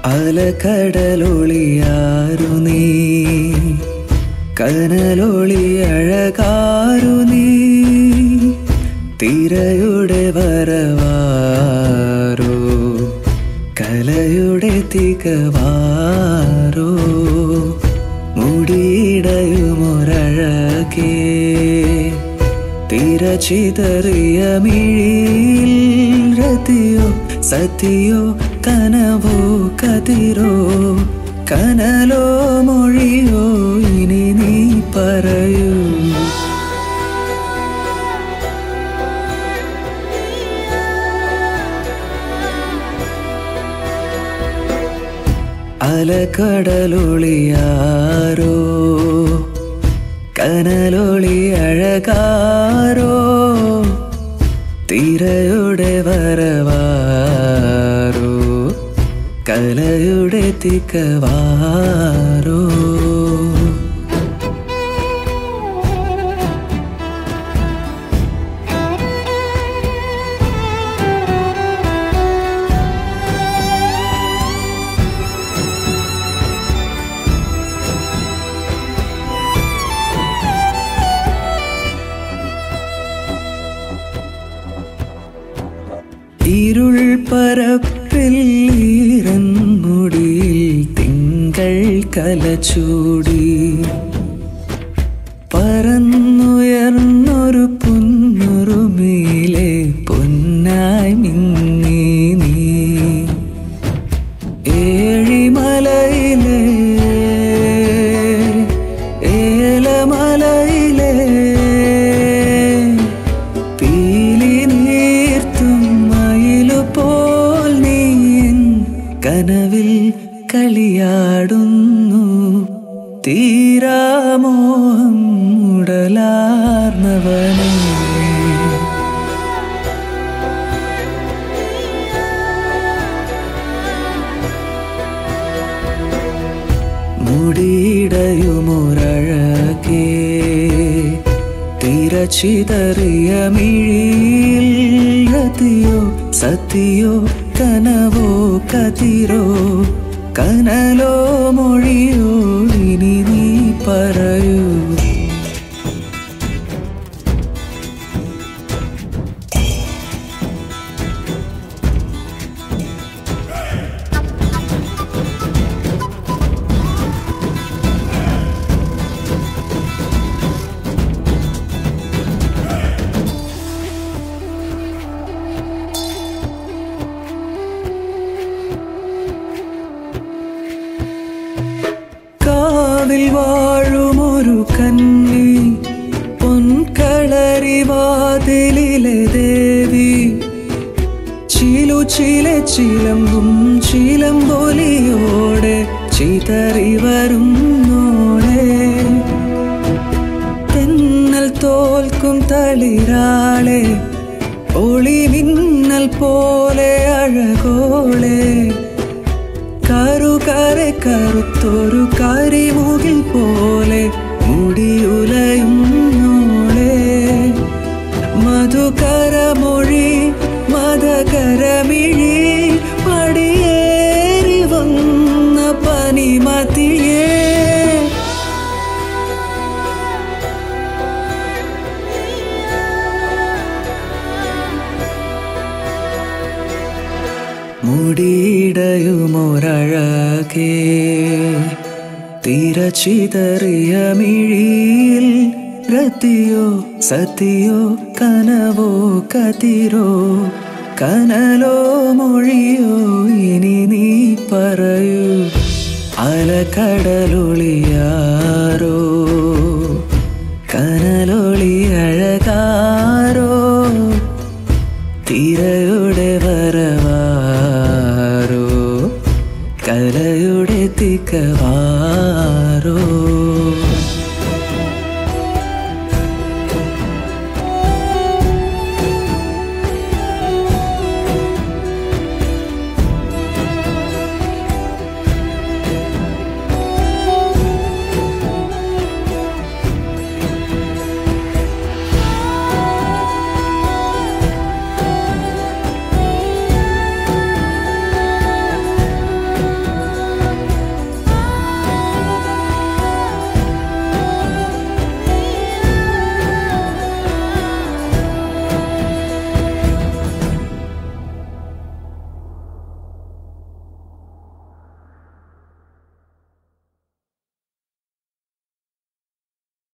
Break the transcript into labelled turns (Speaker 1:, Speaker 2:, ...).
Speaker 1: അലകടലൊളിയാരു നീ കനലൊളി അഴകാരു നീ തിരയുടെ വരവാരോ കലയുടെ തികവാരോ മുടിയിടയുമൊരഴകേ തിരച്ചിതറിയ മിഴിയിൽ രതിയോ സതിയോ കനവോ കതിരോ കനലോ മൊഴിയോ ഇനി നീ പറയൂ അലകടലൊളിയാരോ കനലൊളി അഴകാരോ തിരയുടെ വരവാരോ കലയുടെ തിക്കവാരോ ഇരുൾ പരപ്പിൽ ഈറൻമുടിയിൽ തിങ്കൾ കലചൂടി പറന്നുയർന്നൊരു പുന്നുറുമീലെ പൊന്നായി മിന്നി നീ ഏഴിമലയിലെ ഏലമലയിലെ പീലി നീർത്തും മയിലുപോൽ നീ എൻ കനവിൽ കളിയാടുന്നു തീരാമോഹം ഉടലാർന്നവനേ മുടിയിടയുമൊരഴകേ തിരച്ചിതറിയ മിഴിയിൽ രതിയോ സതിയോ കനവോ കതിരോ കനലോ മൊഴിയോ ഇനി നീ പറയൂ കാവിൽ വാഴുമൊരു കന്നി പൊൻകളരി വാതിലിലെ ദേവി ചിലു ചില ചിലമ്പും ചിലമ്പൊലിയോടെ ചിതറി വരുന്നോടെ തെന്നൽ തോൽക്കും തളിരാളെ ഒളി മിന്നൽ പോലെ അഴകോളെ കറുകരെ കറുത്തൊരു കരിമുകിൽ പോലെ മുടിയുലയുന്നോളെ മധുകരമൊഴി മതകരമിഴി പടിയേറി വന്ന പനിമതിയേ മുടിയിടയുമൊരഴകേ തിരച്ചിതറിയ മിഴിയിൽ രതിയോ സതിയോ കനവോ കതിരോ കനലോ മൊഴിയോ ഇനി നീ പറയൂ അലകടലൊളിയാരോ കനലൊളി അഴകാരോ തിരയുടെ വരവാരോ കലയുടെ തിക്കവാരോ